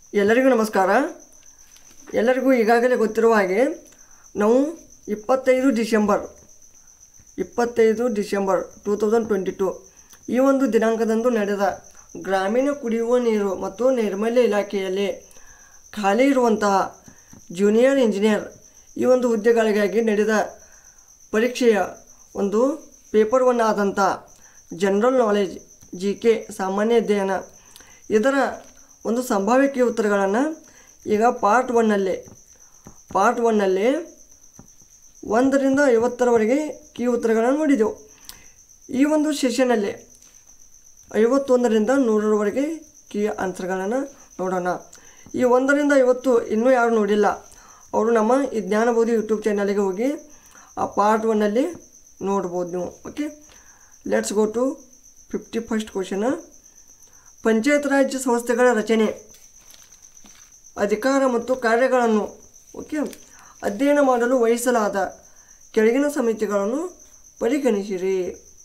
ಎಲ್ಲರಿಗೂ ನಮಸ್ಕಾರ ಎಲ್ಲರಿಗೂ ಈಗಾಗಲೇ ಗೊತ್ತಿರುವ ಹಾಗೆ ನಾವು ಇಪ್ಪತ್ತೈದು ಡಿಸೆಂಬರ್ ಇಪ್ಪತ್ತೈದು December two thousand twenty two ಈ ಒಂದು ದಿನಾಂಕದಂದು ನಡೆದ ಗ್ರಾಮೀಣ ಕುಡಿಯುವ ನೀರು ಮತ್ತು ನೈರ್ಮಲ್ಯ ಇಲಾಖೆಯಲ್ಲಿ ಖಾಲಿ ಇರುವಂತಹ ಜೂನಿಯರ್ ಇಂಜಿನಿಯರ್ ಈ ಒಂದು ಹುದ್ದೆಗಳಿಗಾಗಿ ನಡೆದ ಪರೀಕ್ಷೆಯ ಒಂದು ಪೇಪರ್ ಒನ್ ಆದಂಥ ಜನರಲ್ ನಾಲೆಜ್ ಜಿ ಕೆ ಸಾಮಾನ್ಯ ಅಧ್ಯಯನ ಇದರ ಒಂದು ಸಂಭಾವ್ಯ ಕೀ ಉತ್ತರಗಳನ್ನು ಈಗ ಪಾರ್ಟ್ ಒನ್ನಲ್ಲಿ ಪಾರ್ಟ್ ಒನ್ನಲ್ಲಿ ಒಂದರಿಂದ ಐವತ್ತರವರೆಗೆ ಕೀ ಉತ್ತರಗಳನ್ನು ನೋಡಿದೆವು ಈ ಒಂದು ಸೆಷನಲ್ಲಿ ಐವತ್ತೊಂದರಿಂದ ನೂರರವರೆಗೆ ಕೀ ಆನ್ಸರ್ಗಳನ್ನು ನೋಡೋಣ ಈ ಒಂದರಿಂದ ಐವತ್ತು ಇನ್ನೂ ಯಾರು ನೋಡಿಲ್ಲ ಅವರು ನಮ್ಮ ಈ ಜ್ಞಾನಬೋಧಿ ಯೂಟ್ಯೂಬ್ ಚಾನಲ್ಗೆ ಹೋಗಿ ಆ ಪಾರ್ಟ್ ಒನ್ನಲ್ಲಿ ನೋಡ್ಬೋದು ನೀವು okay let's go to fifty first question panchayat raj ಸಂಸ್ಥೆಗಳ ರಚನೆ ಅಧಿಕಾರ ಮತ್ತು ಕಾರ್ಯಗಳನ್ನು ಓಕೆ ಅಧ್ಯಯನ ಮಾಡಲು ವಹಿಸಲಾದ ಕೆಳಗಿನ ಸಮಿತಿಗಳನ್ನು ಪರಿಗಣಿಸಿರಿ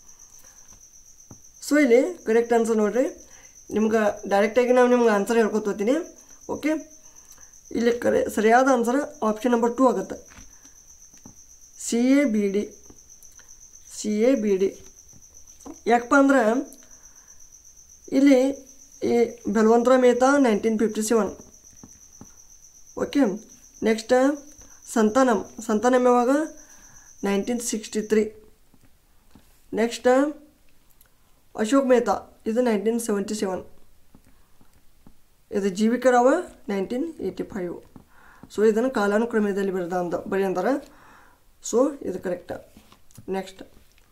ಸೊ ಇಲ್ಲಿ ಕರೆಕ್ಟ್ ಆನ್ಸರ್ ನೋಡಿರಿ ನಿಮ್ಗೆ ಡೈರೆಕ್ಟಾಗಿ ನಾವು ನಿಮ್ಗೆ ಆನ್ಸರ್ ಹೇಳ್ಕೊತೀನಿ ಓಕೆ ಇಲ್ಲಿ ಕರೆ ಸರಿಯಾದ ಆನ್ಸರ್ ಆಪ್ಷನ್ ನಂಬರ್ ಟೂ ಆಗುತ್ತೆ C A B D C A B D ಯಾಕಪ್ಪ ಅಂದ್ರೆ ಇಲ್ಲಿ ಈ Balwantrai Mehta nineteen fifty seven okay next Santhanam Santhanam ಯಾವಾಗ nineteen sixty three next Ashok Mehta ಇದು ನೈನ್ಟೀನ್ ಸೆವೆಂಟಿ ಸೆವೆನ್ ಇದು G V K Rao nineteen eighty five so ಇದನ್ನು ಕಾಲಾನುಕ್ರಮದಲ್ಲಿ ಬರೆದ ಅಂತ ಬರೀ ಅಂತಾರೆ ಸೊ ಇದು ಕರೆಕ್ಟ್ ನೆಕ್ಸ್ಟ್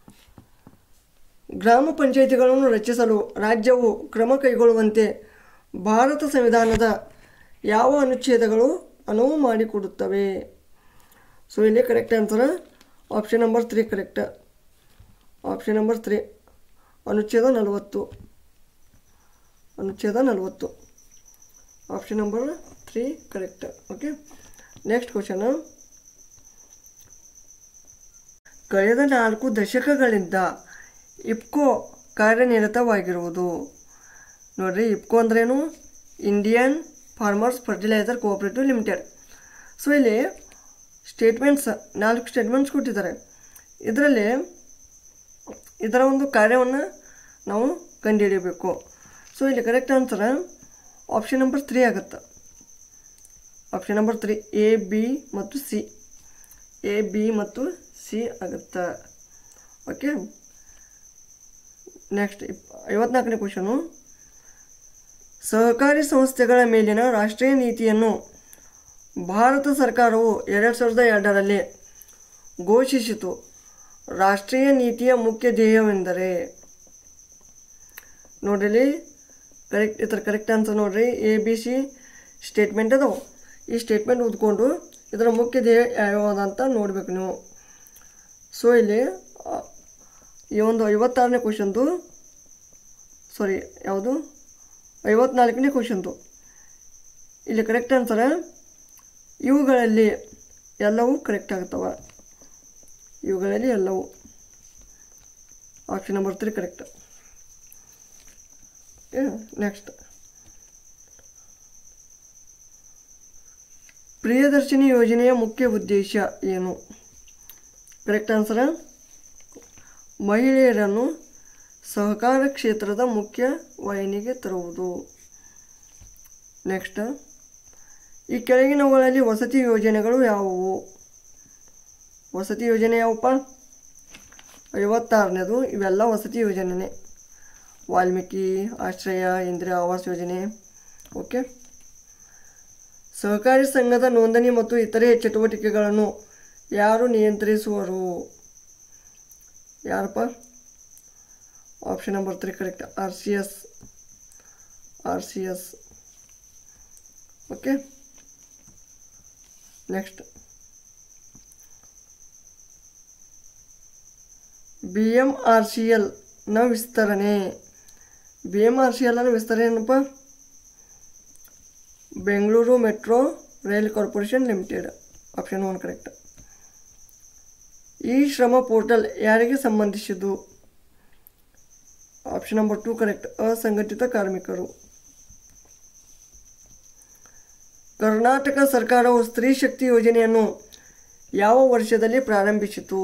ಗ್ರಾಮ ಪಂಚಾಯಿತಿಗಳನ್ನು ರಚಿಸಲು ರಾಜ್ಯವು ಕ್ರಮ ಕೈಗೊಳ್ಳುವಂತೆ ಭಾರತ ಸಂವಿಧಾನದ ಯಾವ ಅನುಚ್ಛೇದಗಳು ಅನುವು ಮಾಡಿಕೊಡುತ್ತವೆ ಸೊ ಇಲ್ಲಿ correct answer option number three correct option number three ಅನುಚ್ಛೇದ ನಲವತ್ತು ಅನುಚ್ಛೇದ ನಲವತ್ತು option number three correct okay next question ಕಳೆದ ನಾಲ್ಕು ದಶಕಗಳಿಂದ ಇಪ್ಕೋ ಕಾರ್ಯನಿರತವಾಗಿರುವುದು ನೋಡಿರಿ ಇಪ್ಕೋ ಅಂದ್ರೇನು Indian farmers fertiliser cooperative limited so ಇಲ್ಲಿ ಸ್ಟೇಟ್ಮೆಂಟ್ಸ್ ನಾಲ್ಕು ಸ್ಟೇಟ್ಮೆಂಟ್ಸ್ ಕೊಟ್ಟಿದ್ದಾರೆ ಇದರಲ್ಲಿ ಇದರ ಒಂದು ಕಾರ್ಯವನ್ನು ನಾವು ಕಂಡುಹಿಡಿಯಬೇಕು ಸೊ ಇಲ್ಲಿ correct answer option number three ಆಗುತ್ತೆ option number three A B ಮತ್ತು ಸಿ ಎ ಬಿ ಮತ್ತು ಸಿ ಆಗುತ್ತೆ ಓಕೆ ನೆಕ್ಸ್ಟ್ ಐವತ್ನಾಲ್ಕನೇ ಕ್ವಶನು ಸಹಕಾರಿ ಸಂಸ್ಥೆಗಳ ಮೇಲಿನ ರಾಷ್ಟ್ರೀಯ ನೀತಿಯನ್ನು ಭಾರತ ಸರ್ಕಾರವು ಎರಡು ಸಾವಿರದ ಎರಡರಲ್ಲಿ ಘೋಷಿಸಿತು ರಾಷ್ಟ್ರೀಯ ನೀತಿಯ ಮುಖ್ಯ ಧ್ಯೇಯವೆಂದರೆ ನೋಡ್ರಿ ಕರೆಕ್ಟ್ ಇದರ ಕರೆಕ್ಟ್ ಆನ್ಸರ್ ನೋಡ್ರಿ ಎ ಬಿ ಸಿ ಸ್ಟೇಟ್ಮೆಂಟ್ ಅದಾವೆ ಈ ಸ್ಟೇಟ್ಮೆಂಟ್ ಓದ್ಕೊಂಡು ಇದರ ಮುಖ್ಯ ಧ್ಯೇಯ ಯಾವ್ಯಾವುದಂತ ನೋಡಬೇಕು ನೀವು ಸೊ ಇಲ್ಲಿ ಆ, ಈ ಒಂದು ಐವತ್ತಾರನೇ ಕ್ವಶನ್ದು ಸಾರಿ ಯಾವುದು ಐವತ್ನಾಲ್ಕನೇ ಕ್ವಶನ್ದು ಇಲ್ಲಿ ಕರೆಕ್ಟ್ ಆನ್ಸರ್ ಇವುಗಳಲ್ಲಿ ಎಲ್ಲವೂ ಕರೆಕ್ಟ್ ಆಗ್ತವೆ ಇವುಗಳಲ್ಲಿ ಎಲ್ಲವೂ option number three correct next Priyadarshini ಯೋಜನೆಯ ಮುಖ್ಯ ಉದ್ದೇಶ ಏನು ಕರೆಕ್ಟ್ ಆನ್ಸರ್ ಮಹಿಳೆಯರನ್ನು ಸಹಕಾರ ಕ್ಷೇತ್ರದ ಮುಖ್ಯ ವಾಹಿನಿಗೆ ತರುವುದು ನೆಕ್ಸ್ಟ್ ಈ ಕೆಳಗಿನವುಗಳಲ್ಲಿ ವಸತಿ ಯೋಜನೆಗಳು ಯಾವುವು ವಸತಿ ಯೋಜನೆ ಯಾವಪ್ಪ ಐವತ್ತಾರನೇದು ಇವೆಲ್ಲ ವಸತಿ ಯೋಜನೆನೇ ವಾಲ್ಮೀಕಿ ಆಶ್ರಯ ಇಂದಿರಾ ಆವಾಸ್ ಯೋಜನೆ ಓಕೆ ಸಹಕಾರಿ ಸಂಘದ ನೋಂದಣಿ ಮತ್ತು ಇತರೆ ಚಟುವಟಿಕೆಗಳನ್ನು ಯಾರು ನಿಯಂತ್ರಿಸುವರು ಯಾರಪ್ಪ option number three correct R C S R C S okay next B M R C ಎಲ್ನ ವಿಸ್ತರಣೆ ಬಿ ಎಮ್ ಆರ್ ಸಿ ಎಲ್ನ ವಿಸ್ತರಣೆ ಏನಪ್ಪ Bengaluru metro rail corporation limited option one correct ಈ ಶ್ರಮ ಪೋರ್ಟಲ್ ಯಾರಿಗೆ ಸಂಬಂಧಿಸಿದ್ದು ಆಪ್ಷನ್ ನಂಬರ್ ಟೂ ಕರೆಕ್ಟ್ ಅಸಂಘಟಿತ ಕಾರ್ಮಿಕರು ಕರ್ನಾಟಕ ಸರ್ಕಾರವು ಸ್ತ್ರೀ ಶಕ್ತಿ ಯೋಜನೆಯನ್ನು ಯಾವ ವರ್ಷದಲ್ಲಿ ಪ್ರಾರಂಭಿಸಿತು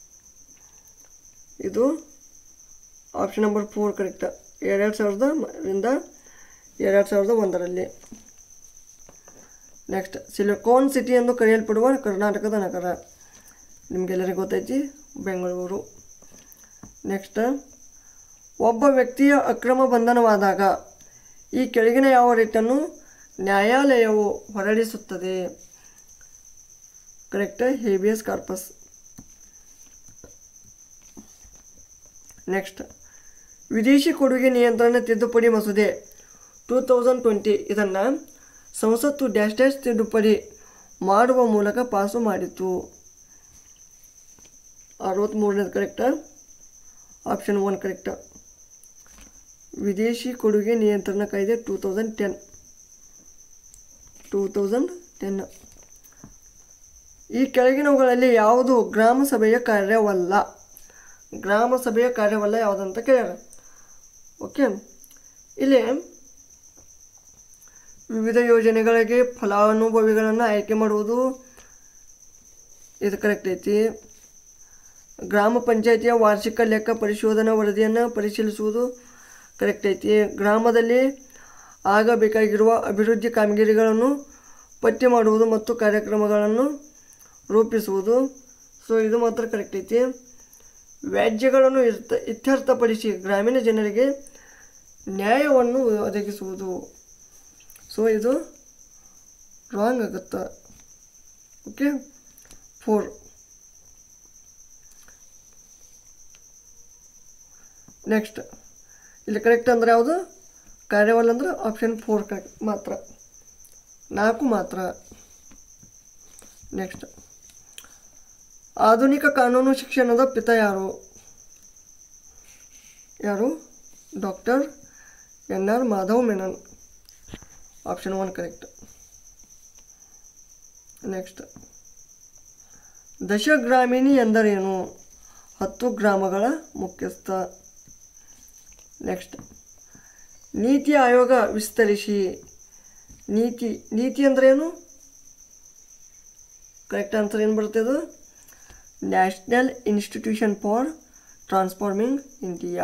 ಇದು ಆಪ್ಷನ್ ನಂಬರ್ ಫೋರ್ ಕರೆಕ್ಟ್ ಎರಡು ಸಾವಿರದ ರಿಂದ ಎರಡು ಸಾವಿರದ ಒಂದರಲ್ಲಿ ನೆಕ್ಸ್ಟ್ ಸಿಲಿಕಾನ್ ಸಿಟಿ ಎಂದು ಕರೆಯಲ್ಪಡುವ ಕರ್ನಾಟಕದ ನಗರ ನಿಮಗೆಲ್ಲರಿಗೂ ಗೊತ್ತೈತಿ ಬೆಂಗಳೂರು ನೆಕ್ಸ್ಟ್ ಒಬ್ಬ ವ್ಯಕ್ತಿಯ ಅಕ್ರಮ ಬಂಧನವಾದಾಗ ಈ ಕೆಳಗಿನ ಯಾವ ರೇಟನ್ನು ನ್ಯಾಯಾಲಯವು ಹೊರಡಿಸುತ್ತದೆ ಕರೆಕ್ಟ್ ಹೇಬಿಯಸ್ ಕಾರ್ಪಸ್ ನೆಕ್ಸ್ಟ್ ವಿದೇಶಿ ಕೊಡುಗೆ ನಿಯಂತ್ರಣ ತಿದ್ದುಪಡಿ ಮಸೂದೆ ಟೂ ತೌಸಂಡ್ ಟ್ವೆಂಟಿ ಇದನ್ನು ಸಂಸತ್ತು ಡ್ಯಾಶ್ ಡ್ಯಾಶ್ ತಿದ್ದುಪಡಿ ಮಾಡುವ ಮೂಲಕ ಪಾಸು ಮಾಡಿತು ಅರವತ್ತ್ಮೂರನೇದು ಕರೆಕ್ಟ ಆಪ್ಷನ್ ಒನ್ ಕರೆಕ್ಟ ವಿದೇಶಿ ಕೊಡುಗೆ ನಿಯಂತ್ರಣ ಕಾಯ್ದೆ two thousand ten two thousand ten ಈ ಕೆಳಗಿನವುಗಳಲ್ಲಿ ಯಾವುದು ಗ್ರಾಮ ಸಭೆಯ ಕಾರ್ಯವಲ್ಲ ಗ್ರಾಮ ಸಭೆಯ ಕಾರ್ಯವಲ್ಲ ಯಾವುದಂತ ಕೇಳ್ಯಾರ ಓಕೆ ಇಲ್ಲಿ ವಿವಿಧ ಯೋಜನೆಗಳಿಗೆ ಫಲಾನುಭವಿಗಳನ್ನು ಆಯ್ಕೆ ಮಾಡುವುದು ಇದು ಕರೆಕ್ಟ್ ಐತಿ ಗ್ರಾಮ ಪಂಚಾಯಿತಿಯ ವಾರ್ಷಿಕ ಲೆಕ್ಕ ಪರಿಶೋಧನಾ ವರದಿಯನ್ನು ಪರಿಶೀಲಿಸುವುದು ಕರೆಕ್ಟ್ ಐತಿ ಗ್ರಾಮದಲ್ಲಿ ಆಗಬೇಕಾಗಿರುವ ಅಭಿವೃದ್ಧಿ ಕಾಮಗಾರಿಗಳನ್ನು ಪಟ್ಟಿ ಮಾಡುವುದು ಮತ್ತು ಕಾರ್ಯಕ್ರಮಗಳನ್ನು ರೂಪಿಸುವುದು ಸೊ ಇದು ಮಾತ್ರ ಕರೆಕ್ಟ್ ಐತಿ ವ್ಯಾಜ್ಯಗಳನ್ನು ಇರ್ತ ಇತ್ಯರ್ಥಪಡಿಸಿ ಗ್ರಾಮೀಣ ಜನರಿಗೆ ನ್ಯಾಯವನ್ನು ಒದಗಿಸುವುದು ಸೊ ಇದು ರಾಂಗ್ ಆಗುತ್ತೆ ಓಕೆ ಫೋರ್ ನೆಕ್ಸ್ಟ್ ಇಲ್ಲಿ ಕರೆಕ್ಟ್ ಅಂದ್ರೆ ಯಾವುದು ಕಾರ್ಯವಲ್ಲ ಅಂದ್ರೆ ಆಪ್ಷನ್ ಫೋರ್ ಕರೆಕ್ಟ್ ಮಾತ್ರ ನಾಲ್ಕು ಮಾತ್ರ ನೆಕ್ಸ್ಟ್ ಆಧುನಿಕ ಕಾನೂನು ಶಿಕ್ಷಣದ ಪಿತ ಯಾರು ಯಾರು doctor N R Madhav Menon option one correct next ದಶಗ್ರಾಮಿಣಿ ಎಂದರೇನು ಹತ್ತು ಗ್ರಾಮಗಳ ಮುಖ್ಯಸ್ಥ ನೆಕ್ಸ್ಟ್ ನೀತಿ ಆಯೋಗ ವಿಸ್ತರಿಸಿ ನೀತಿ ನೀತಿ ಅಂದ್ರೆ ಏನು ಕರೆಕ್ಟ್ ಆನ್ಸರ್ ಏನು ಬರುತ್ತೆ ಅದು national institution for transforming India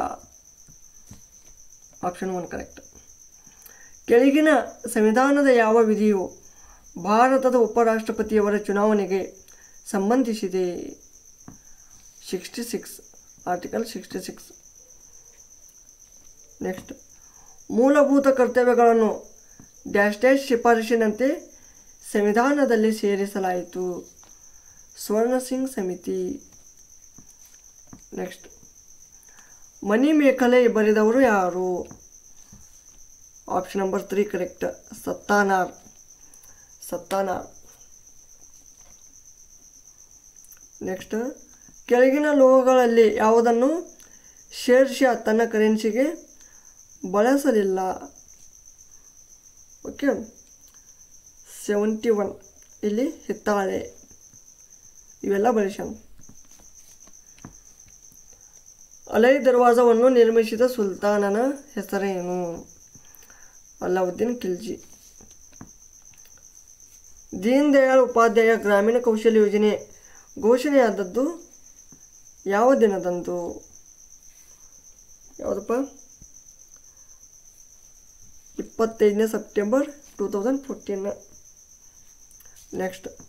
option one correct ಕೆಳಗಿನ ಸಂವಿಧಾನದ ಯಾವ ವಿಧಿಯು ಭಾರತದ ಉಪರಾಷ್ಟ್ರಪತಿಯವರ ಚುನಾವಣೆಗೆ ಸಂಬಂಧಿಸಿದೆ sixty six article sixty six next ಮೂಲಭೂತ ಕರ್ತವ್ಯಗಳನ್ನು ಡ್ಯಾಶ್ ಡ್ಯಾಶ್ ಶಿಫಾರಸಿನಂತೆ ಸಂವಿಧಾನದಲ್ಲಿ ಸೇರಿಸಲಾಯಿತು ಸ್ವರ್ಣ ಸಿಂಗ್ ಸಮಿತಿ ನೆಕ್ಸ್ಟ್ ಮನಿ ಮೇಖಲೆ ಬರೆದವರು ಯಾರು option number three correct Sattanar Sattanar next ಕೆಳಗಿನ ಲೋಹಗಳಲ್ಲಿ ಯಾವುದನ್ನು ಶೇರ್ ಶಾ ತನ್ನ ಕರೆನ್ಸಿಗೆ ಬಳಸಲಿಲ್ಲ ಓಕೆ ಸೆವೆಂಟಿ ಒನ್ ಇಲ್ಲಿ ಹಿತ್ತಾಳೆ ಇವೆಲ್ಲ ಬಳಸ್ಯಾನ ಅಲೈ ದರ್ವಾಜವನ್ನು ನಿರ್ಮಿಸಿದ ಸುಲ್ತಾನನ ಹೆಸರೇನು ಅಲ್ಲಾವುದ್ದೀನ್ ಖಿಲ್ಜಿ ದೀನ್ ದಯಾಳ್ ಉಪಾಧ್ಯಾಯ ಗ್ರಾಮೀಣ ಕೌಶಲ್ಯ ಯೋಜನೆ ಘೋಷಣೆಯಾದದ್ದು ಯಾವ ದಿನದಂದು ಯಾವುದಪ್ಪ ಇಪ್ಪತ್ತೈದನೇ September two thousand fourteen next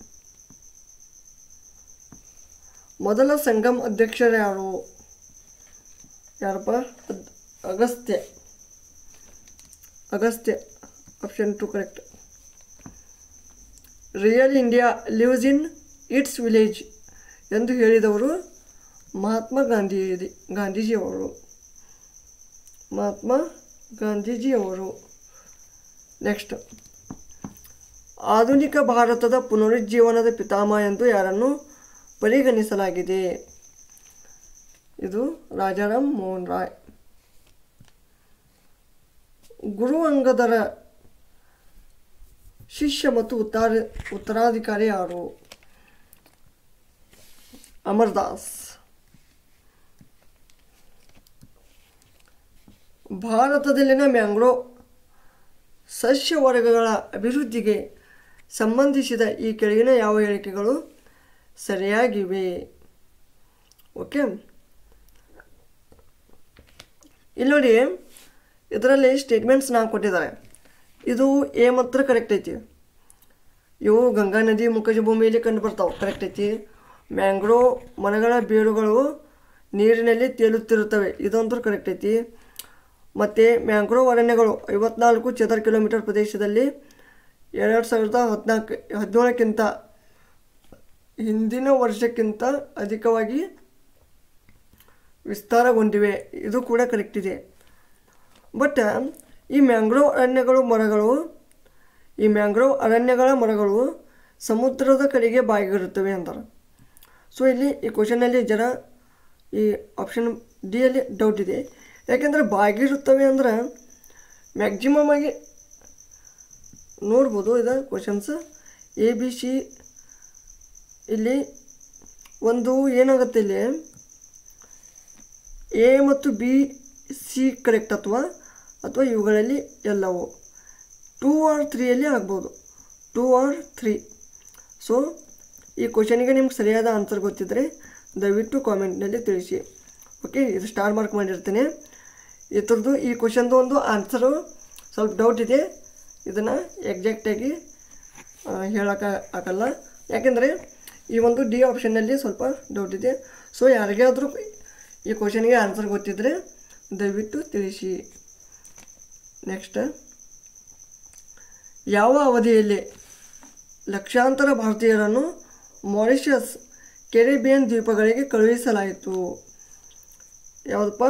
ಮೊದಲ ಸಂಗಮ್ ಅಧ್ಯಕ್ಷರು ಯಾರು ಯಾರಪ್ಪ ಅದ್- Agastya Agastya option two correct real India lives in its village ಎಂದು ಹೇಳಿದವರು ಮಹಾತ್ಮ ಗಾಂಧಿ ಗಾಂಧೀಜಿಯವರು ಮಹಾತ್ಮ ಗಾಂಧೀಜಿಯವರು ನೆಕ್ಸ್ಟ್ ಆಧುನಿಕ ಭಾರತದ ಪುನರುಜ್ಜೀವನದ ಪಿತಾಮಹ ಎಂದು ಯಾರನ್ನು ಪರಿಗಣಿಸಲಾಗಿದೆ ಇದು ರಾಜಾರಾಮ್ ಮೋಹನ್ ರಾಯ್ ಗುರು ಅಂಗದರ ಶಿಷ್ಯ ಮತ್ತು ಉತ್ತರ ಉತ್ತರಾಧಿಕಾರಿ ಯಾರು ಅಮರ್ದಾಸ್ ಭಾರತದಲ್ಲಿನ ಮ್ಯಾಂಗ್ರೋ ಸಸ್ಯವರ್ಗಗಳ ಅಭಿವೃದ್ಧಿಗೆ ಸಂಬಂಧಿಸಿದ ಈ ಕೆಳಗಿನ ಯಾವ ಹೇಳಿಕೆಗಳು ಸರಿಯಾಗಿವೆ ಓಕೆ ಇಲ್ಲಿ ನೋಡಿ ಇದರಲ್ಲಿ ಸ್ಟೇಟ್ಮೆಂಟ್ಸ್ ನಾವು ಕೊಟ್ಟಿದ್ದಾರೆ ಇದು ಎ ಮಾತ್ರ ಕರೆಕ್ಟ್ ಐತಿ ಇವು ಗಂಗಾ ನದಿ ಮುಖಜ ಭೂಮಿಯಲ್ಲಿ ಕಂಡು ಬರ್ತಾವೆ ಕರೆಕ್ಟ್ ಐತಿ ಮ್ಯಾಂಗ್ರೋವ್ ಮರಗಳ ಬೇರುಗಳು ನೀರಿನಲ್ಲಿ ತೇಲುತ್ತಿರುತ್ತವೆ ಇದಂತೂ ಕರೆಕ್ಟ್ ಐತಿ ಮತ್ತು ಮ್ಯಾಂಗ್ರೋವ್ ಅರಣ್ಯಗಳು ಐವತ್ನಾಲ್ಕು ಚದರ ಕಿಲೋಮೀಟರ್ ಪ್ರದೇಶದಲ್ಲಿ ಎರಡು ಸಾವಿರದ ಹದಿನಾಲ್ಕು ಹದಿನೇಳಕ್ಕಿಂತ ಹಿಂದಿನ ವರ್ಷಕ್ಕಿಂತ ಅಧಿಕವಾಗಿ ವಿಸ್ತಾರಗೊಂಡಿವೆ ಇದು ಕೂಡ ಕರೆಕ್ಟ್ ಇದೆ ಬಟ್ ಈ ಮ್ಯಾಂಗ್ರೋವ್ ಅರಣ್ಯಗಳು ಮರಗಳು ಈ ಮ್ಯಾಂಗ್ರೋವ್ ಅರಣ್ಯಗಳ ಮರಗಳು ಸಮುದ್ರದ ಕಡೆಗೆ ಬಾಗಿರುತ್ತವೆ ಅಂತಾರೆ ಸೊ ಇಲ್ಲಿ ಈ ಕ್ವಶನಲ್ಲಿ ಜರ ಈ ಆಪ್ಷನ್ ಡಿಯಲ್ಲಿ ಡೌಟ್ ಇದೆ ಯಾಕೆಂದರೆ ಬಾಗಿರುತ್ತವೆ ಅಂದ್ರೆ ಮ್ಯಾಕ್ಸಿಮಮ್ ಆಗಿ ನೋಡ್ಬೋದು ಇದು ಕ್ವಶನ್ಸ್ ಎ ಬಿ ಸಿ ಇಲ್ಲಿ ಒಂದು ಏನಾಗುತ್ತೆ ಇಲ್ಲಿ ಎ ಮತ್ತು ಬಿ ಸಿ ಕರೆಕ್ಟ್ ಅಥವಾ ಅಥವಾ ಇವುಗಳಲ್ಲಿ ಎಲ್ಲವೂ ಟೂ ಆರ್ ತ್ರೀಯಲ್ಲಿ ಆಗ್ಬೋದು ಟೂ ಆರ್ ತ್ರೀ ಸೊ ಈ ಕ್ವಶನಿಗೆ ನಿಮ್ಗೆ ಸರಿಯಾದ ಆನ್ಸರ್ ಗೊತ್ತಿದ್ದರೆ ದಯವಿಟ್ಟು ಕಾಮೆಂಟ್ನಲ್ಲಿ ತಿಳಿಸಿ ಓಕೆ ಇದು ಸ್ಟಾರ್ ಮಾರ್ಕ್ ಮಾಡಿರ್ತೀನಿ ಇದ್ರದ್ದು ಈ ಕ್ವಶನ್ದು ಒಂದು ಆನ್ಸರು ಸ್ವಲ್ಪ ಡೌಟ್ ಇದೆ ಇದನ್ನು ಎಕ್ಸಾಕ್ಟಾಗಿ ಹೇಳೋಕ್ಕೆ ಆಗಲ್ಲ ಯಾಕೆಂದರೆ ಈ ಒಂದು ಡಿ ಆಪ್ಷನ್ನಲ್ಲಿ ಸ್ವಲ್ಪ ಡೌಟ್ ಇದೆ ಸೊ ಯಾರಿಗಾದರೂ ಈ ಕ್ವಶನ್ಗೆ ಆನ್ಸರ್ ಗೊತ್ತಿದ್ದರೆ ದಯವಿಟ್ಟು ತಿಳಿಸಿ ನೆಕ್ಸ್ಟ್ ಯಾವ ಅವಧಿಯಲ್ಲಿ ಲಕ್ಷಾಂತರ ಭಾರತೀಯರನ್ನು ಮಾರಿಷಸ್ ಕೆರಿಬಿಯನ್ ದ್ವೀಪಗಳಿಗೆ ಕಳುಹಿಸಲಾಯಿತು ಯಾವುದಪ್ಪ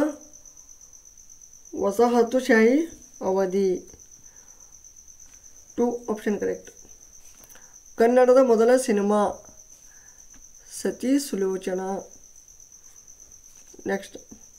ವಸಾಹತುಶಾಹಿ ಅವಧಿ ಟು ಆಪ್ಷನ್ ಕರೆಕ್ಟ್ ಕನ್ನಡದ ಮೊದಲ ಸಿನಿಮಾ ಸತಿ ಸುಲೋಚನ ನೆಕ್ಸ್ಟ್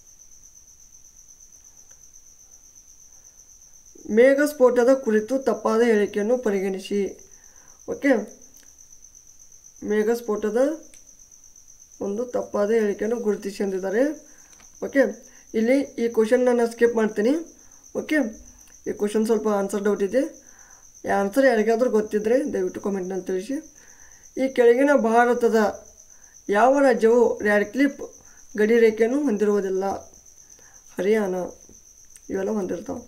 ಮೇಘ ಸ್ಫೋಟದ ಕುರಿತು ತಪ್ಪಾದ ಹೇಳಿಕೆಯನ್ನು ಪರಿಗಣಿಸಿ ಓಕೆ ಮೇಘ ಸ್ಫೋಟದ ಒಂದು ತಪ್ಪಾದ ಹೇಳಿಕೆಯನ್ನು ಗುರುತಿಸಿ ಅಂದಿದ್ದಾರೆ ಓಕೆ ಇಲ್ಲಿ ಈ ಕ್ವಶನ್ ನಾನು ಸ್ಕಿಪ್ ಮಾಡ್ತೀನಿ ಓಕೆ ಈ ಕ್ವಶನ್ ಸ್ವಲ್ಪ ಆನ್ಸರ್ ಡೌಟ್ ಇದೆ ಈ ಆನ್ಸರ್ ಯಾರಿಗಾದ್ರೂ ಗೊತ್ತಿದ್ದರೆ ದಯವಿಟ್ಟು ಕಾಮೆಂಟ್ನಲ್ಲಿ ತಿಳಿಸಿ ಈ ಕೆಳಗಿನ ಭಾರತದ ಯಾವ ರಾಜ್ಯವು ರ್ಯಾಡ್ಕ್ಲಿಪ್ ಗಡಿ ರೇಖೆಯನ್ನು ಹೊಂದಿರುವುದಿಲ್ಲ ಹರಿಯಾಣ ಇವೆಲ್ಲ ಹೊಂದಿರ್ತಾವೆ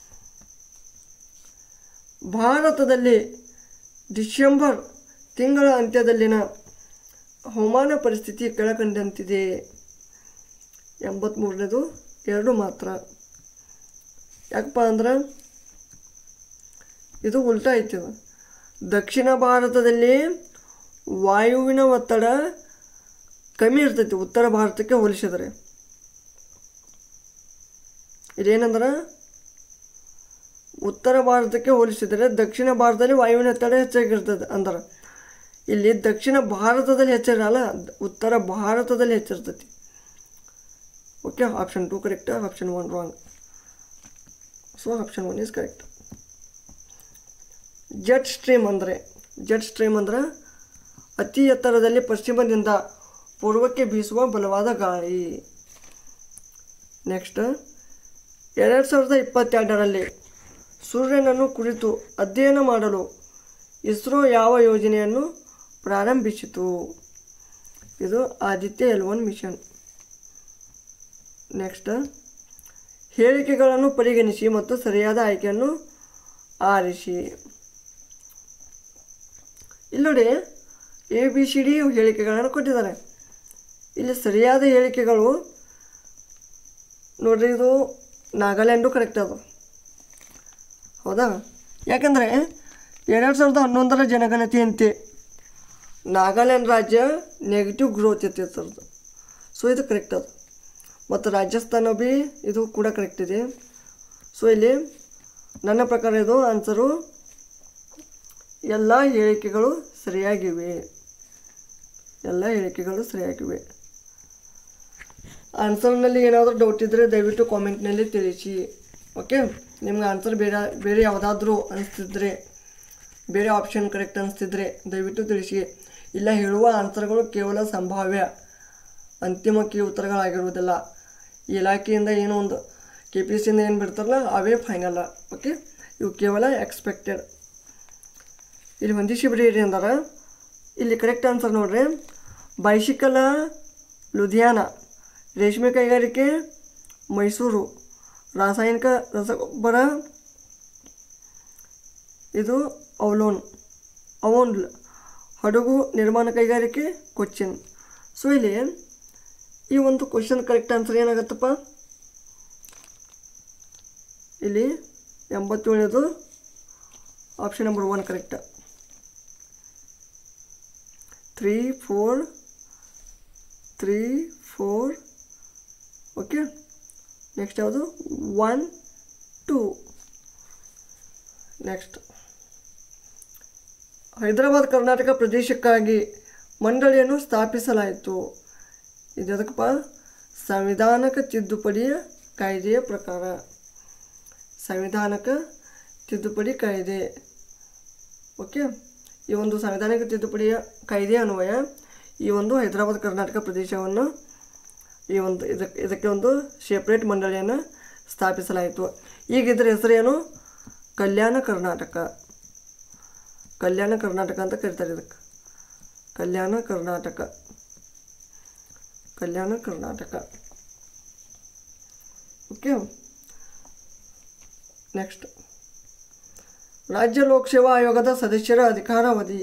ಭಾರತದಲ್ಲಿ ಡಿಸೆಂಬರ್ ತಿಂಗಳ ಅಂತ್ಯದಲ್ಲಿನ ಹವಾಮಾನ ಪರಿಸ್ಥಿತಿ ಕೆಳಕಂಡಂತಿದೆ ಎಂಬತ್ತ್ಮೂರನೇದು ಎರಡು ಮಾತ್ರ ಯಾಕಪ್ಪ ಅಂದ್ರೆ ಇದು ಉಲ್ಟಾ ಐತಿ ಇದು. ದಕ್ಷಿಣ ಭಾರತದಲ್ಲಿ ವಾಯುವಿನ ಒತ್ತಡ ಕಮ್ಮಿ ಇರ್ತೈತಿ ಉತ್ತರ ಭಾರತಕ್ಕೆ ಹೋಲಿಸಿದರೆ ಇದೇನಂದ್ರೆ ಉತ್ತರ ಭಾರತಕ್ಕೆ ಹೋಲಿಸಿದರೆ ದಕ್ಷಿಣ ಭಾರತದಲ್ಲಿ ವಾಯುವಿನ ಒತ್ತಡ ಹೆಚ್ಚಾಗಿರ್ತದೆ ಅಂದ್ರೆ ಇಲ್ಲಿ ದಕ್ಷಿಣ ಭಾರತದಲ್ಲಿ ಹೆಚ್ಚಿರಲ್ಲ ಉತ್ತರ ಭಾರತದಲ್ಲಿ ಹೆಚ್ಚಿರ್ತೈತಿ okay option two correct option one wrong so option one is correct jet stream ಅಂದರೆ ಜೆಟ್ ಸ್ಟ್ರೀಮ್ ಅಂದ್ರೆ ಅತಿ ಎತ್ತರದಲ್ಲಿ ಪಶ್ಚಿಮದಿಂದ ಪೂರ್ವಕ್ಕೆ ಬೀಸುವ ಬಲವಾದ ಗಾಳಿ ನೆಕ್ಸ್ಟ್ ಎರಡು ಸಾವಿರದ ಇಪ್ಪತ್ತೆರಡರಲ್ಲಿ ಸೂರ್ಯನನ್ನು ಕುರಿತು ಅಧ್ಯಯನ ಮಾಡಲು ಇಸ್ರೋ ಯಾವ ಯೋಜನೆಯನ್ನು ಪ್ರಾರಂಭಿಸಿತು ಇದು Aditya L one mission next ಹೇಳಿಕೆಗಳನ್ನು ಪರಿಗಣಿಸಿ ಮತ್ತು ಸರಿಯಾದ ಆಯ್ಕೆಯನ್ನು ಆರಿಸಿ ಇಲ್ಲಿ ನೋಡಿ ಎ ಬಿ ಸಿ ಡಿ ಹೇಳಿಕೆಗಳನ್ನು ಕೊಟ್ಟಿದ್ದಾರೆ ಇಲ್ಲಿ ಸರಿಯಾದ ಹೇಳಿಕೆಗಳು ನೋಡ್ರಿ ಇದು ನಾಗಾಲ್ಯಾಂಡು ಕರೆಕ್ಟ್ ಅದು ಹೌದಾ ಯಾಕಂದರೆ ಎರಡು ಸಾವಿರದ ಹನ್ನೊಂದರ ಜನಗಣತಿಯಂತೆ ನಾಗಾಲ್ಯಾಂಡ್ ರಾಜ್ಯ ನೆಗೆಟಿವ್ ಗ್ರೋತ್ ಇರ್ತಿರ್ತದ್ದು ಸೊ ಇದು ಕರೆಕ್ಟ್ ಅದು ಮತ್ತು ರಾಜಸ್ಥಾನ ಬಿ ಇದು ಕೂಡ ಕರೆಕ್ಟ್ ಇದೆ ಸೊ ಇಲ್ಲಿ ನನ್ನ ಪ್ರಕಾರ ಇದು ಆನ್ಸರು ಎಲ್ಲ ಹೇಳಿಕೆಗಳು ಸರಿಯಾಗಿವೆ ಎಲ್ಲ ಹೇಳಿಕೆಗಳು ಸರಿಯಾಗಿವೆ ಆನ್ಸರ್ನಲ್ಲಿ ಏನಾದರೂ ಡೌಟ್ ಇದ್ದರೆ ದಯವಿಟ್ಟು ಕಾಮೆಂಟ್ನಲ್ಲಿ ತಿಳಿಸಿ ಓಕೆ ನಿಮ್ಗೆ ಆನ್ಸರ್ ಬೇರೆ ಬೇರೆ ಯಾವುದಾದ್ರೂ ಅನಿಸ್ತಿದ್ರೆ ಬೇರೆ ಆಪ್ಷನ್ ಕರೆಕ್ಟ್ ಅನಿಸ್ತಿದ್ರೆ ದಯವಿಟ್ಟು ತಿಳಿಸಿ ಇಲ್ಲ ಹೇಳುವ ಆನ್ಸರ್ಗಳು ಕೇವಲ ಸಂಭಾವ್ಯ ಅಂತಿಮ ಕೀ ಉತ್ತರಗಳಾಗಿರುವುದಿಲ್ಲ ಈ ಇಲಾಖೆಯಿಂದ ಏನೋ ಒಂದು ಕೆ ಪಿ ಸಿಯಿಂದ ಏನು ಬಿಡ್ತಾರಲ್ಲ ಅವೇ ಫೈನಲ್ ಓಕೆ ಇವು ಕೇವಲ ಎಕ್ಸ್ಪೆಕ್ಟೆಡ್ ಇಲ್ಲಿ ಹೊಂದಿಸಿ ಬರೀರಿ ಅಂದಾರ ಇಲ್ಲಿ ಕರೆಕ್ಟ್ ಆನ್ಸರ್ ನೋಡ್ರಿ ಬೈಸಿಕಲ ಲುಧಿಯಾನ ರೇಷ್ಮೆ ಕೈಗಾರಿಕೆ ಮೈಸೂರು ರಾಸಾಯನಿಕ ರಸಗೊಬ್ಬರ ಇದು ಅವಲೋನ್ ಅವೋನ್ಲ್ ಹಡಗು ನಿರ್ಮಾಣ ಕೈಗಾರಿಕೆ ಕೊಚ್ಚಿನ್ ಸೊ ಇಲ್ಲಿ ಈ ಒಂದು ಕ್ವಶನ್ ಕರೆಕ್ಟ್ ಆನ್ಸರ್ ಏನಾಗತ್ತಪ್ಪ ಇಲ್ಲಿ ಎಂಬತ್ತೇಳನೇದು option number one correct three four three four okay next ಯಾವುದು one two next Hyderabad Karnataka ಪ್ರದೇಶಕ್ಕಾಗಿ ಮಂಡಳಿಯನ್ನು ಸ್ಥಾಪಿಸಲಾಯಿತು ಇದು ಎದಕ್ಕಪ್ಪ ಸಂವಿಧಾನಕ ತಿದ್ದುಪಡಿಯ ಕಾಯ್ದೆಯ ಪ್ರಕಾರ ಸಂವಿಧಾನಕ ತಿದ್ದುಪಡಿ ಕಾಯ್ದೆ ಓಕೆ ಈ ಒಂದು ಸಂವಿಧಾನಿಕ ತಿದ್ದುಪಡಿಯ ಕಾಯ್ದೆ ಅನ್ವಯ ಈ ಒಂದು ಹೈದರಾಬಾದ್ ಕರ್ನಾಟಕ ಪ್ರದೇಶವನ್ನು ಈ ಒಂದು ಇದಕ್ಕೆ ಇದಕ್ಕೆ ಒಂದು ಸೆಪ್ರೇಟ್ ಮಂಡಳಿಯನ್ನು ಸ್ಥಾಪಿಸಲಾಯಿತು ಈಗ ಇದರ ಹೆಸರೇನು ಕಲ್ಯಾಣ ಕರ್ನಾಟಕ ಕಲ್ಯಾಣ ಕರ್ನಾಟಕ ಅಂತ ಕರೀತಾರೆ ಇದಕ್ಕೆ ಕಲ್ಯಾಣ ಕರ್ನಾಟಕ ಕಲ್ಯಾಣ ಕರ್ನಾಟಕ ಓಕೆ ನೆಕ್ಸ್ಟ್ ರಾಜ್ಯ ಲೋಕಸೇವಾ ಆಯೋಗದ ಸದಸ್ಯರ ಅಧಿಕಾರಾವಧಿ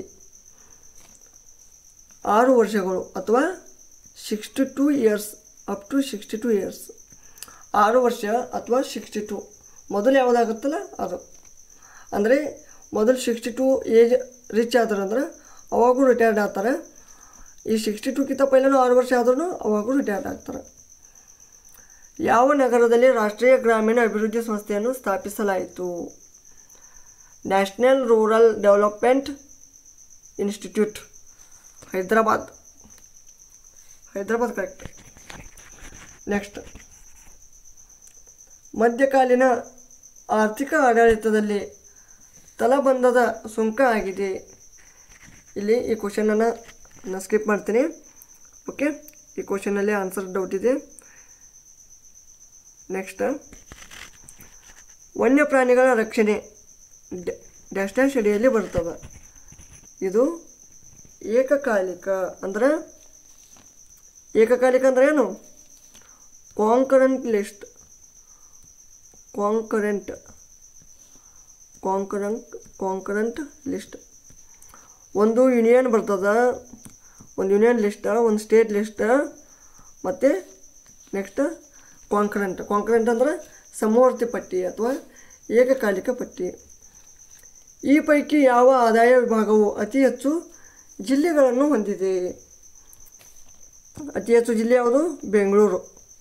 ಆರು ವರ್ಷಗಳು ಅಥವಾ sixty two years up to sixty two years ಆರು ವರ್ಷ ಅಥವಾ ಸಿಕ್ಸ್ಟಿ ಟೂ ಮೊದಲು ಯಾವುದಾಗುತ್ತಲ್ಲ ಅದು ಅಂದರೆ ಮೊದಲು ಸಿಕ್ಸ್ಟಿ ಟೂ ಏಜ್ ರಿಚ್ ಆದ್ರಂದ್ರೆ ಅವಾಗೂ ರಿಟೈರ್ಡ್ ಆಗ್ತಾರೆ ಈ ಸಿಕ್ಸ್ಟಿ ಟೂಕ್ಕಿಂತ ಪೈಲೂ ಆರು ವರ್ಷ ಆದ್ರೂ ಅವಾಗೂ ರಿಟೈರ್ಡ್ ಆಗ್ತಾರೆ ಯಾವ ನಗರದಲ್ಲಿ ರಾಷ್ಟ್ರೀಯ ಗ್ರಾಮೀಣ ಅಭಿವೃದ್ಧಿ ಸಂಸ್ಥೆಯನ್ನು ಸ್ಥಾಪಿಸಲಾಯಿತು national rural development institute Hyderabad Hyderabad correct next ಮಧ್ಯಕಾಲೀನ ಆರ್ಥಿಕ ಆಡಳಿತದಲ್ಲಿ ತಲಬಂಧದ ಸುಂಕ ಆಗಿದೆ ಇಲ್ಲಿ ಈ ಕ್ವಶನನ್ನು ನಾನು ಸ್ಕಿಪ್ ಮಾಡ್ತೀನಿ ಓಕೆ ಈ ಕ್ವಶನಲ್ಲಿ ಆನ್ಸರ್ ಡೌಟ್ ಇದೆ ನೆಕ್ಸ್ಟ್ ವನ್ಯಪ್ರಾಣಿಗಳ ರಕ್ಷಣೆ ಡ- ಡ್ಯಾಶ್ ಡ್ಯಾಶ್ ಅಡಿಯಲ್ಲಿ ಬರ್ತದೆ ಇದು ಏಕಕಾಲಿಕ ಅಂದ್ರೆ ಏಕಕಾಲಿಕ ಅಂದ್ರೆ ಏನು concurrent list concurrent concurrent concurrent list ಒಂದು ಯೂನಿಯನ್ ಬರ್ತದೆ ಒಂದು ಯೂನಿಯನ್ ಲಿಸ್ಟ್ ಒಂದು ಸ್ಟೇಟ್ ಲಿಸ್ಟ್ ಮತ್ತು ನೆಕ್ಸ್ಟ್ ಕಾಂಕರೆಂಟ್ ಕಾಂಕರೆಂಟ್ ಅಂದ್ರೆ ಸಮವರ್ತಿ ಪಟ್ಟಿ ಅಥವಾ ಏಕಕಾಲಿಕ ಪಟ್ಟಿ ಈ ಪೈಕಿ ಯಾವ ಆದಾಯ ವಿಭಾಗವು ಅತಿ ಹೆಚ್ಚು ಜಿಲ್ಲೆಗಳನ್ನು ಹೊಂದಿದೆ ಅತಿ ಹೆಚ್ಚು ಜಿಲ್ಲೆ ಯಾವುದು ಬೆಂಗಳೂರು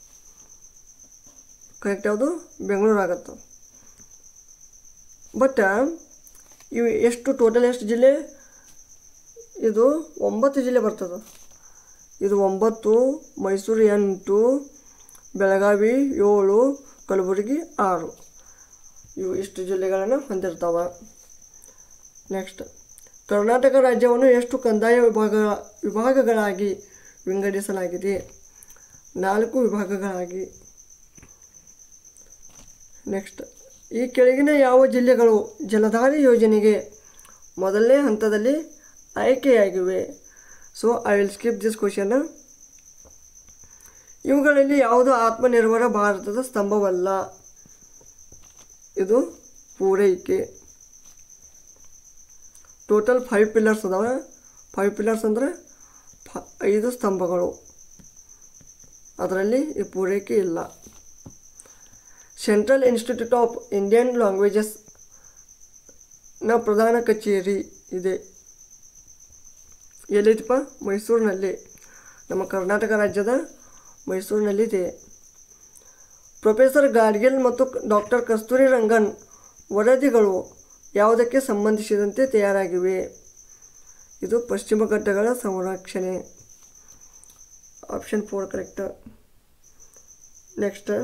ಕರೆಕ್ಟ್ ಯಾವುದು ಬೆಂಗಳೂರು ಆಗತ್ತೆ ಬಟ್ ಇವು ಎಷ್ಟು ಟೋಟಲ್ ಎಷ್ಟು ಜಿಲ್ಲೆ ಇದು ಒಂಬತ್ತು ಜಿಲ್ಲೆ ಬರ್ತದೆ ಇದು ಒಂಬತ್ತು ಮೈಸೂರು ಎಂಟು ಬೆಳಗಾವಿ ಏಳು ಕಲಬುರಗಿ ಆರು ಇವು ಇಷ್ಟು ಜಿಲ್ಲೆಗಳನ್ನು ಹೊಂದಿರ್ತಾವೆ ನೆಕ್ಸ್ಟ್ ಕರ್ನಾಟಕ ರಾಜ್ಯವನ್ನು ಎಷ್ಟು ಕಂದಾಯ ವಿಭಾಗ ವಿಭಾಗಗಳಾಗಿ ವಿಂಗಡಿಸಲಾಗಿದೆ ನಾಲ್ಕು ವಿಭಾಗಗಳಾಗಿ ನೆಕ್ಸ್ಟ್ ಈ ಕೆಳಗಿನ ಯಾವ ಜಿಲ್ಲೆಗಳು ಜಲಧಾರೆ ಯೋಜನೆಗೆ ಮೊದಲನೇ ಹಂತದಲ್ಲಿ ಆಯ್ಕೆಯಾಗಿವೆ so I will skip this question ಇವುಗಳಲ್ಲಿ ಯಾವುದು ಆತ್ಮನಿರ್ಭರ ಭಾರತದ ಸ್ತಂಭವಲ್ಲ ಇದು ಪೂರೈಕೆ ಟೋಟಲ್ ಫೈವ್ ಪಿಲ್ಲರ್ಸ್ ಅದಾವೆ ಫೈವ್ ಪಿಲ್ಲರ್ಸ್ ಅಂದರೆ ಫ ಐದು ಸ್ತಂಭಗಳು ಅದರಲ್ಲಿ ಈ ಪೂರೈಕೆ ಇಲ್ಲ central institute of Indian languages ನ ಪ್ರಧಾನ ಕಚೇರಿ ಇದೆ ಎಲ್ಲೈತಪ್ಪ ಮೈಸೂರಿನಲ್ಲಿ ನಮ್ಮ ಕರ್ನಾಟಕ ರಾಜ್ಯದ ಮೈಸೂರಿನಲ್ಲಿದೆ ಪ್ರೊಫೆಸರ್ ಗಾಡ್ಗಿಲ್ ಮತ್ತು ಡಾಕ್ಟರ್ ಕಸ್ತೂರಿ ರಂಗನ್ ವರದಿಗಳು ಯಾವುದಕ್ಕೆ ಸಂಬಂಧಿಸಿದಂತೆ ತಯಾರಾಗಿವೆ ಇದು ಪಶ್ಚಿಮ ಘಟ್ಟಗಳ ಸಂರಕ್ಷಣೆ ಆಪ್ಷನ್ ಫೋರ್ ಕರೆಕ್ಟ್ ನೆಕ್ಸ್ಟ್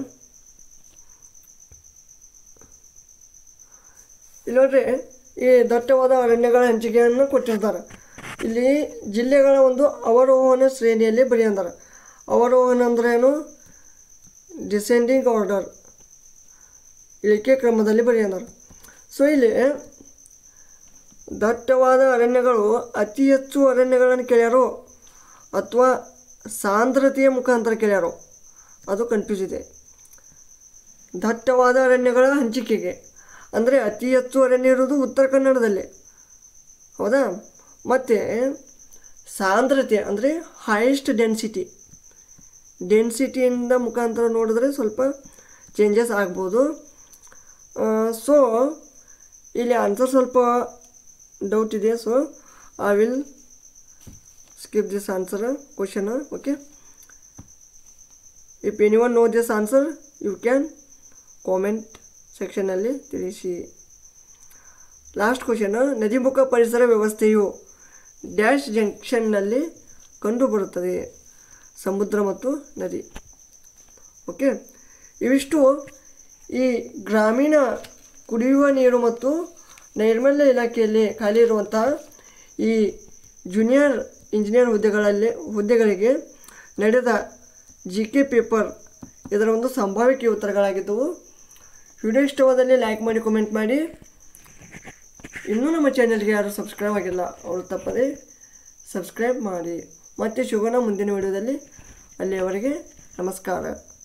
ಇಲ್ಲಿ ನೋಡ್ರಿ ಈ ದಟ್ಟವಾದ ಅರಣ್ಯಗಳ ಹಂಚಿಕೆಯನ್ನು ಕೊಟ್ಟಿರ್ತಾರೆ ಇಲ್ಲಿ ಜಿಲ್ಲೆಗಳ ಒಂದು ಅವರೋಹಣ ಶ್ರೇಣಿಯಲ್ಲಿ ಬರೆಯಂದಾರ ಅವರೋಹಣ ಅಂದ್ರೆ ಏನು ಡಿಸೆಂಡಿಂಗ್ ಆರ್ಡರ್ ಇಳಿಕೆ ಕ್ರಮದಲ್ಲಿ ಬರೆಯಂದಾರ ಸೊ ಇಲ್ಲಿ ದಟ್ಟವಾದ ಅರಣ್ಯಗಳು ಅತಿ ಹೆಚ್ಚು ಅರಣ್ಯಗಳನ್ನು ಕೇಳ್ಯಾರೋ ಅಥವಾ ಸಾಂದ್ರತೆಯ ಮುಖಾಂತರ ಕೇಳ್ಯಾರೋ ಅದು ಕನ್ಫ್ಯೂಸ್ ಇದೆ ದಟ್ಟವಾದ ಅರಣ್ಯಗಳ ಹಂಚಿಕೆಗೆ ಅಂದರೆ ಅತಿ ಹೆಚ್ಚು ಅರಣ್ಯ ಇರೋದು ಉತ್ತರ ಕನ್ನಡದಲ್ಲಿ ಹೌದಾ ಮತ್ತು ಸಾಂದ್ರತೆ ಅಂದರೆ ಹೈಯೆಸ್ಟ್ ಡೆನ್ಸಿಟಿ ಡೆನ್ಸಿಟಿಯಿಂದ ಮುಖಾಂತರ ನೋಡಿದ್ರೆ ಸ್ವಲ್ಪ ಚೇಂಜಸ್ ಆಗ್ಬೋದು ಸೊ ಇಲ್ಲಿ ಆನ್ಸರ್ ಸ್ವಲ್ಪ ಡೌಟ್ ಇದೆ so I will skip this answer question okay if any one know this answer you can comment ಸೆಕ್ಷನಲ್ಲಿ ತಿಳಿಸಿ ಲಾಸ್ಟ್ ಕ್ವಶನ್ ನದಿಮುಖ ಪರಿಸರ ವ್ಯವಸ್ಥೆಯು ಡ್ಯಾಶ್ ಜಂಕ್ಷನ್ನಲ್ಲಿ ಕಂಡುಬರುತ್ತದೆ ಸಮುದ್ರ ಮತ್ತು ನದಿ ಓಕೆ ಇವಿಷ್ಟು ಈ ಗ್ರಾಮೀಣ ಕುಡಿಯುವ ನೀರು ಮತ್ತು ನೈರ್ಮಲ್ಯ ಇಲಾಖೆಯಲ್ಲಿ ಖಾಲಿ ಇರುವಂತಹ ಈ ಜೂನಿಯರ್ ಇಂಜಿನಿಯರ್ ಹುದ್ದೆಗಳಲ್ಲಿ ಹುದ್ದೆಗಳಿಗೆ ನಡೆದ ಜಿ ಕೆ ಪೇಪರ್ ಇದರ ಒಂದು ಸಂಭಾವ್ಯಕ್ಕೆ ಉತ್ತರಗಳಾಗಿದ್ದವು ವಿಡಿಯೋ ಇಷ್ಟವಾದಲ್ಲಿ ಲೈಕ್ ಮಾಡಿ ಕಮೆಂಟ್ ಮಾಡಿ ಇನ್ನೂ ನಮ್ಮ ಚಾನೆಲ್ಗೆ ಯಾರು ಸಬ್ಸ್ಕ್ರೈಬ್ ಆಗಿಲ್ಲ ಅವರು ತಪ್ಪದೆ ಸಬ್ಸ್ಕ್ರೈಬ್ ಮಾಡಿ ಮತ್ತೆ ಸಿಗೋಣ ಮುಂದಿನ ವಿಡಿಯೋದಲ್ಲಿ ಅಲ್ಲಿಯವರೆಗೆ ನಮಸ್ಕಾರ